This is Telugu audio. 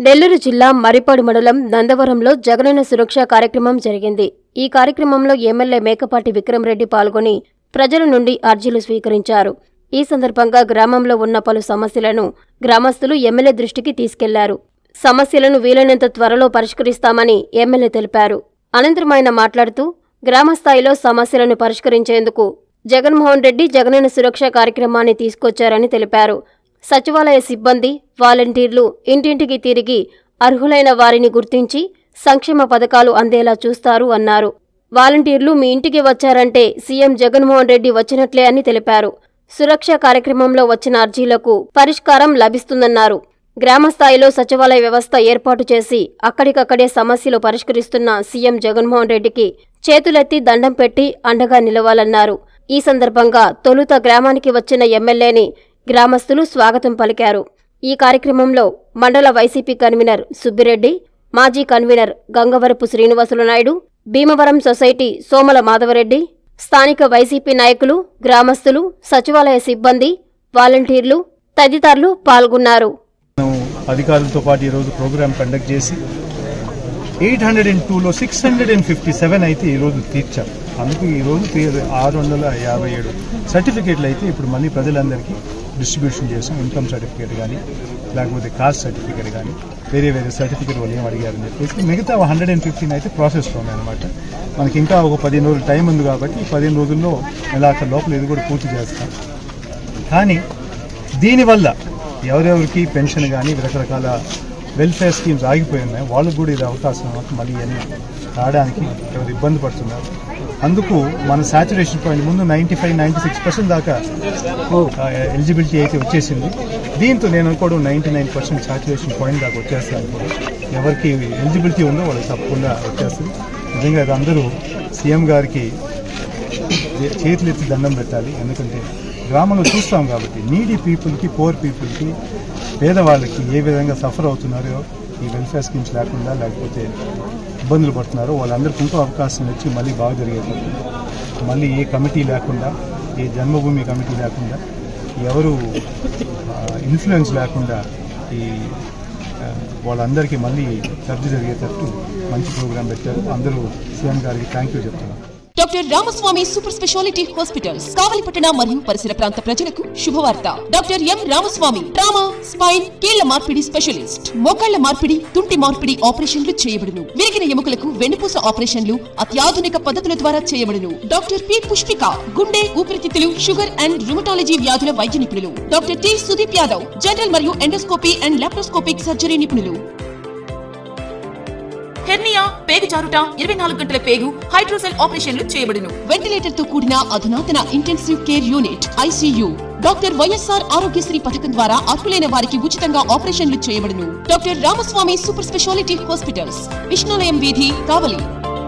నెల్లూరు జిల్లా మరిపాడు మండలం నందవరంలో జగనన్న సురక్ష కార్యక్రమం జరిగింది ఈ కార్యక్రమంలో ఎమ్మెల్యే మేకపాటి విక్రమరెడ్డి పాల్గొని ప్రజల నుండి అర్జీలు స్వీకరించారు ఈ సందర్భంగా గ్రామంలో ఉన్న పలు సమస్యలను గ్రామస్తులు ఎమ్మెల్యే దృష్టికి తీసుకెళ్లారు సమస్యలను వీలైనంత త్వరలో పరిష్కరిస్తామని ఎమ్మెల్యే తెలిపారు అనంతరం ఆయన మాట్లాడుతూ గ్రామస్థాయిలో సమస్యలను పరిష్కరించేందుకు జగన్మోహన్ రెడ్డి జగనన్న సురక్ష కార్యక్రమాన్ని తీసుకొచ్చారని తెలిపారు సచివాలయ సిబ్బంది వాలంటీర్లు ఇంటింటికి తిరిగి అర్హులైన వారిని గుర్తించి సంక్షేమ పథకాలు అందేలా చూస్తారు అన్నారు వాలంటీర్లు మీ ఇంటికి వచ్చారంటే సీఎం జగన్మోహన్ రెడ్డి వచ్చినట్లే అని తెలిపారు సురక్ష కార్యక్రమంలో వచ్చిన అర్జీలకు పరిష్కారం లభిస్తుందన్నారు గ్రామస్థాయిలో సచివాలయ వ్యవస్థ ఏర్పాటు చేసి అక్కడికక్కడే సమస్యలు పరిష్కరిస్తున్న సీఎం జగన్మోహన్ రెడ్డికి చేతులెత్తి దండం పెట్టి అండగా నిలవాలన్నారు ఈ సందర్భంగా తొలుత గ్రామానికి వచ్చిన ఎమ్మెల్యేని గ్రామస్తులు స్వాగతం పలికారు ఈ కార్యక్రమంలో మండల వైసీపీ కన్వీనర్ సుబ్బిరెడ్డి మాజీ కన్వీనర్ గంగవరపు శ్రీనివాసులు నాయుడు భీమవరం సొసైటీ సోమల మాధవరెడ్డి స్థానిక వైసీపీ నాయకులు గ్రామస్తులు సచివాలయ సిబ్బంది వాలంటీర్లు తదితరులు పాల్గొన్నారు మనం అధికారులతో పాటు ఈరోజు ప్రోగ్రామ్ కండక్ట్ చేసి ఎయిట్ హండ్రెడ్ అండ్ టూలో six hundred and fifty seven అయితే ఈరోజు తీర్చాం అందుకు ఈరోజు పే- ఆరు వందల యాభై ఏడు సర్టిఫికేట్లు అయితే ఇప్పుడు మళ్ళీ ప్రజలందరికీ డిస్ట్రిబ్యూషన్ చేసాం ఇన్కమ్ సర్టిఫికేట్ కానీ లేకపోతే కాస్ట్ సర్టిఫికేట్ కానీ వేరే వేరే సర్టిఫికేట్ వాళ్ళు ఏం అడిగారని చెప్పేసి మిగతా హండ్రెడ్ అండ్ ఫిఫ్టీన్ అయితే ప్రాసెస్లో ఉన్నాయన్నమాట మనకి ఇంకా ఒక పదిహేను రోజులు టైం ఉంది కాబట్టి ఈ పదిహేను రోజుల్లో నెలాఖరు లోపల ఇది కూడా పూర్తి చేస్తాం కానీ దీనివల్ల ఎవరెవరికి పెన్షన్ కానీ రకరకాల వెల్ఫేర్ స్కీమ్స్ ఆగిపోయి ఉన్నాయి వాళ్ళకు కూడా ఇది అవకాశం అన్నమాట మళ్ళీ అని రావడానికి ఎవరు ఇబ్బంది పడుతున్నారు అందుకు మన సాచురేషన్ పాయింట్ ముందు ninety five ninety six percent దాకా ఎలిజిబిలిటీ అయితే వచ్చేసింది దీంతో నేను అనుకోవడం ninety nine percent saturation point దాకా వచ్చేస్తాను ఎవరికి ఎలిజిబిలిటీ ఉందో వాళ్ళకి తప్పకుండా వచ్చేస్తుంది నిజంగా అది అందరూ సీఎం గారికి చేతులెత్తి దండం పెట్టాలి ఎందుకంటే గ్రామంలో చూస్తాం కాబట్టి నీడీ పీపుల్కి పోర్ పీపుల్కి పేదవాళ్ళకి ఏ విధంగా సఫర్ అవుతున్నారో ఈ వెల్ఫేర్ స్కీమ్స్ లేకుండా లేకపోతే ఇబ్బందులు పడుతున్నారో వాళ్ళందరికీ ఇంకో అవకాశం ఇచ్చి మళ్ళీ బాగా జరిగేటట్టు మళ్ళీ ఏ కమిటీ లేకుండా ఏ జన్మభూమి కమిటీ లేకుండా ఎవరు ఇన్ఫ్లుయెన్స్ లేకుండా ఈ ఆ, వాళ్ళందరికీ మళ్ళీ సర్ది జరిగేటట్టు మంచి ప్రోగ్రాం పెట్టారు అందరూ సీఎం గారికి థ్యాంక్ యూ చెప్తున్నారు doctor Ramaswamy super speciality hospitals కావలిపట్టణ మరియు పరిసర ప్రాంత ప్రజలకు శుభవార్త doctor M Ramaswamy trauma spine కీళ్ల మార్పిడి స్పెషలిస్ట్ మోకాళ్ల మార్పిడి తుంటి మార్పిడి ఆపరేషన్లు చేయబడును విరిగిన ఎముకలకు వెన్నుపూస ఆపరేషన్లు అత్యాధునిక పద్ధతుల ద్వారా చేయబడును డాక్టర్ పి పుష్పిక గుండె ఊపిరితిత్తులు షుగర్ అండ్ రుమటాలజీ వ్యాధుల వైద్య నిపుణులు doctor T Sudeep Yadav general మరియు ఎండోస్కోపీ అండ్ లాప్రోస్కోపిక్ సర్జరీ నిపుణులు హెర్నియా పేగు జారుట ఇరవై నాలుగు గంటల పేగు హైడ్రోసెల్ ఆపరేషన్లు చేయబడును వెంటిలేటర్ తో కూడిన అధునాతన intensive care unit ICU doctor YSR Aarogyasri పథకం ద్వారా అర్హులైన వారికి ఉచితంగా ఆపరేషన్లు చేయబడును doctor Ramaswamy super speciality hospitals Vishnulayam వీధి కావలి